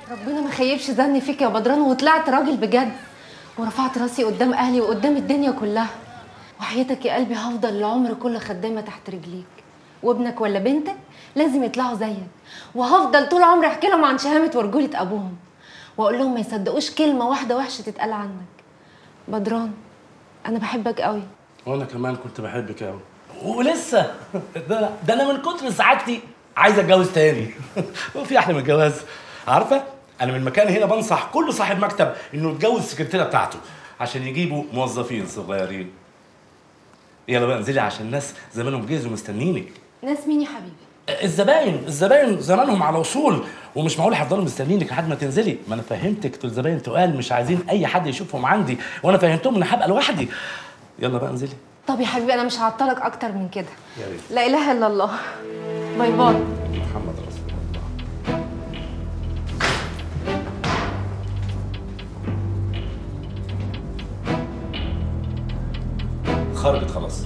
ربنا ما خيبش ظني فيك يا بدران وطلعت راجل بجد ورفعت راسي قدام اهلي وقدام الدنيا كلها وحياتك يا قلبي هفضل العمر كله خدامه تحت رجليك وابنك ولا بنتك لازم يطلعوا زيك وهفضل طول عمري احكي لهم عن شهامه ورجوله ابوهم واقول لهم ما يصدقوش كلمه واحده وحشه تتقال عنك بدران انا بحبك قوي وانا كمان كنت بحبك قوي ولسه ده, ده انا من كتر سعادتي عايز اتجوز تاني هو في احلى من الجواز عارفه انا من مكاني هنا بنصح كل صاحب مكتب انه يتجوز السكرتيره بتاعته عشان يجيبوا موظفين صغيرين يلا بقى انزلي عشان الناس زمانهم جهزوا مستنينك ناس مين يا حبيبي الزباين الزباين زمانهم على وصول ومش معقول هيفضلوا مستنينك لحد ما تنزلي ما انا فهمتك دول زباين تقال مش عايزين اي حد يشوفهم عندي وانا فهمتهم ان هبقى لوحدي يلا بقى انزلي طب يا حبيبي انا مش هعطلك اكتر من كده يا ريت لا اله الا الله باي باي محمد رسول الله خرجت خلاص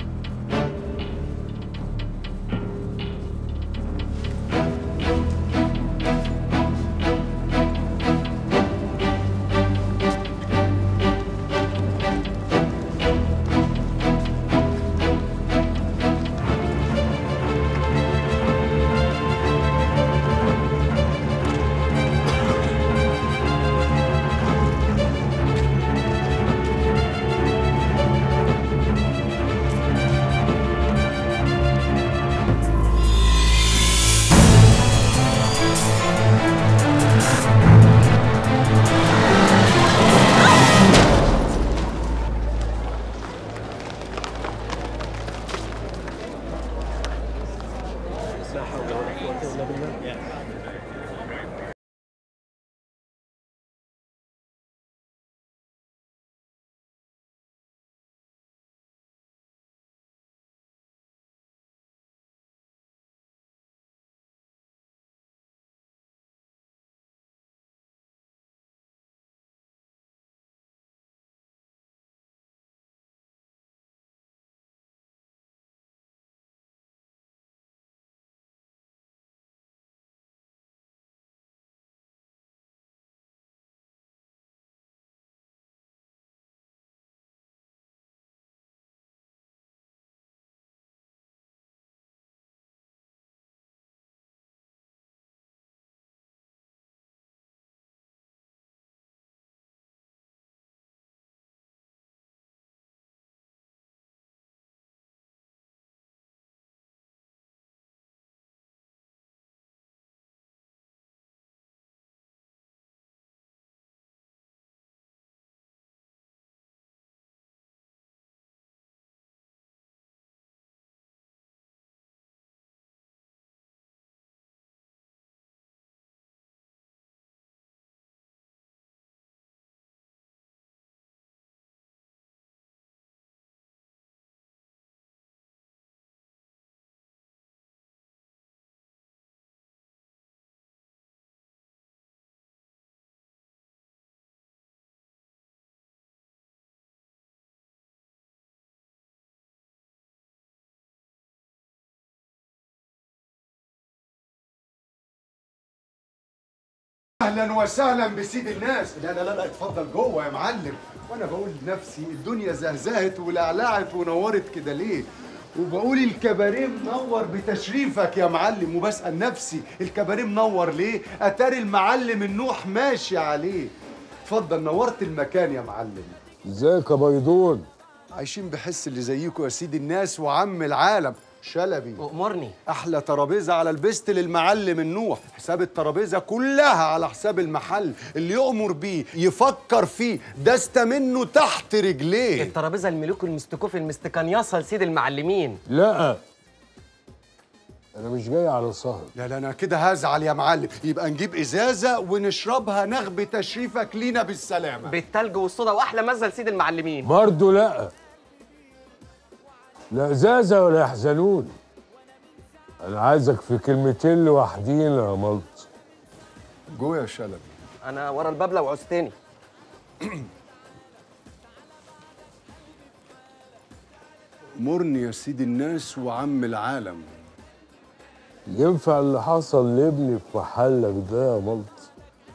اهلا وسهلا بسيد الناس لا لا لا لا اتفضل جوه يا معلم وانا بقول لنفسي الدنيا زهزهت ولعلعت ونورت كده ليه وبقول الكباريه منور بتشريفك يا معلم وبسأل نفسي الكباريه منور ليه اتاري المعلم النوح ماشي عليه اتفضل نورت المكان يا معلم ازيك يا بيضون عايشين بحس اللي زيكم يا سيد الناس وعم العالم شلبي أمرني احلى ترابيزه على البست للمعلم النوح حساب الترابيزه كلها على حساب المحل اللي يؤمر بيه يفكر فيه دست منه تحت رجليه الترابيزه الملوك المستكوف المستكنيصه لسيد المعلمين لا انا مش جاي على سهر لا لا انا كده هزعل يا معلم يبقى نجيب ازازه ونشربها نغبي تشريفك لينا بالسلامه بالتلج والصودا واحلى مزه لسيد المعلمين برضه لا لا ازازه ولا يحزنون انا عايزك في كلمتين لوحدين يا ملط جوه يا شلبي انا ورا الباب لو عوزتني مرني يا سيد الناس وعم العالم ينفع اللي حصل لابني في محلك ده يا ملط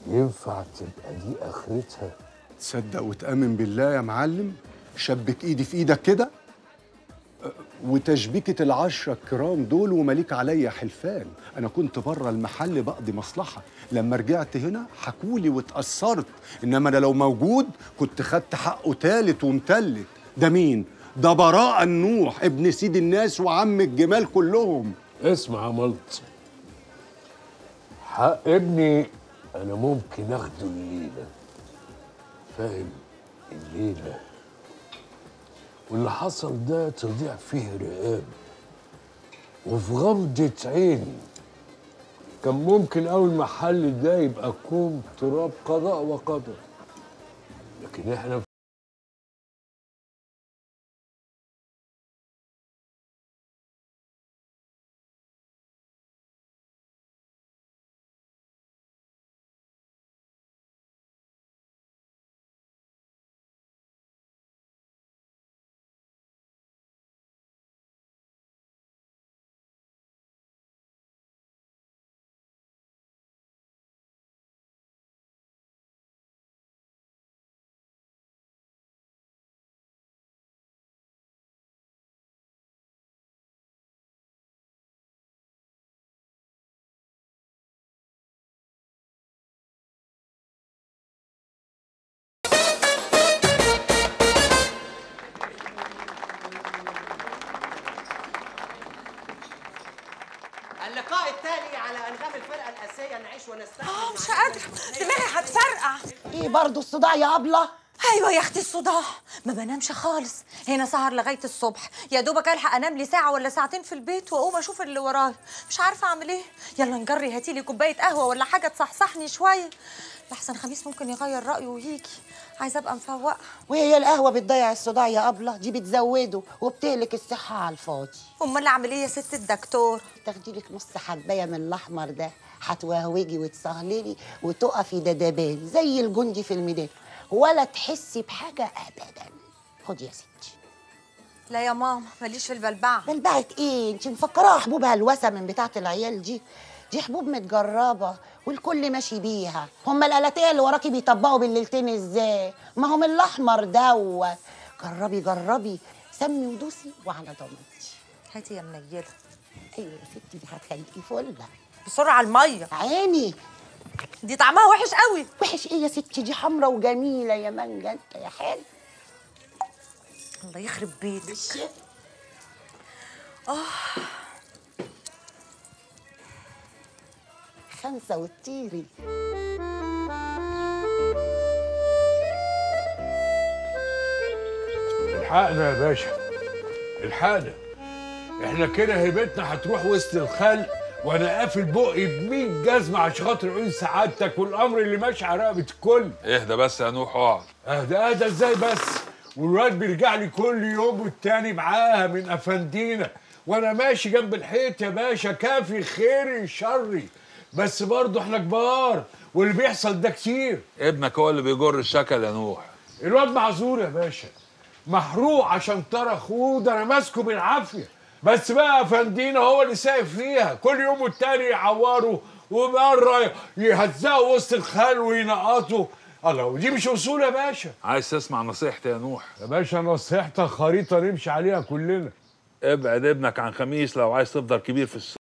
ينفع تبقى دي اخرتها تصدق وتأمن بالله يا معلم شبك ايدي في ايدك كده أه، وتشبيكة العشرة الكرام دول ومليك عليا حلفان أنا كنت بره المحل بقضي مصلحة لما رجعت هنا حكولي واتأثرت إنما أنا لو موجود كنت خدت حقه تالت ومتلت ده مين؟ ده براء النوح ابن سيد الناس وعم الجمال كلهم اسمع يا ملط حق ابني انا ممكن اخده الليله فاهم الليله واللي حصل ده تضيع فيه رقاب وفي غمضة عين كان ممكن أول المحل ده يبقى كوم تراب قضاء وقدر لكن احنا اللقاء التالي على انغام الفرقه الاساسيه نعيش ونستحمل اه مش قادرة دماغي هتفرقع ايه برضه الصداع يا ابله ايوه يا اختي الصداع ما بنامش خالص هنا سهر لغايه الصبح يا دوبك الحق انام لي ساعه ولا ساعتين في البيت واقوم اشوف اللي ورايا مش عارفه اعمل ايه يلا نجري هاتي لي كوبايه قهوه ولا حاجه تصحصحني شويه لحسن خميس ممكن يغير رايه ويجي عايزه ابقى مفوقه وهي القهوه بتضيع الصداع يا ابله دي بتزوده وبتهلك الصحه على الفاضي امال اعمل ايه يا ست الدكتور تاخدي لك نص حبايه من الاحمر ده هتوهوجي وتسهللي وتقفي دبابان زي الجندي في الميدان ولا تحسي بحاجه ابدا خدي يا ستي لا يا ماما ماليش في البلبعه بلبعت ايه انت مفكراها حبوب هلوسه من بتاعه العيال دي دي حبوب متجربه والكل ماشي بيها هما الالاتيه اللي وراكي بيطبقوا بالليلتين ازاي ما هم الاحمر دوت جربي جربي سمي ودوسي وعلى ضمانتي هاتي يا منيله ايوه يا ستي دي هتخليكي فله بسرعه الميه عيني دي طعمها وحش قوي وحش ايه يا ستي دي حمرا وجميله يا مانجا انت يا حلو الله يخرب بيتك خمسه وتطيري الحقنا يا باشا الحقنا احنا كده هيبتنا هتروح وسط الخلق وانا قافل بقي ب 100 جزمه عشان خاطر عيون سعادتك والامر اللي ماشي على رقبه الكل اهدى بس يا نوح اقعد اهدى اهدى ازاي بس والواد بيرجع لي كل يوم والتاني معاها من افندينا وانا ماشي جنب الحيط يا باشا كافي خيري شري بس برضه احنا كبار واللي بيحصل ده كتير ابنك هو اللي بيجر الشكل يا نوح الواد معذور يا باشا محروق عشان ترى اخوه ده انا ماسكه بالعافيه بس بقى افندينا هو اللي سايق فيها كل يوم والتاني يعوروا ومره يهزقوا وسط الخال وينقطوا الله ودي مش اصول يا باشا عايز تسمع نصيحتي يا نوح يا باشا نصيحتك خريطه نمشي عليها كلنا ابعد ابنك عن خميس لو عايز تفضل كبير في السن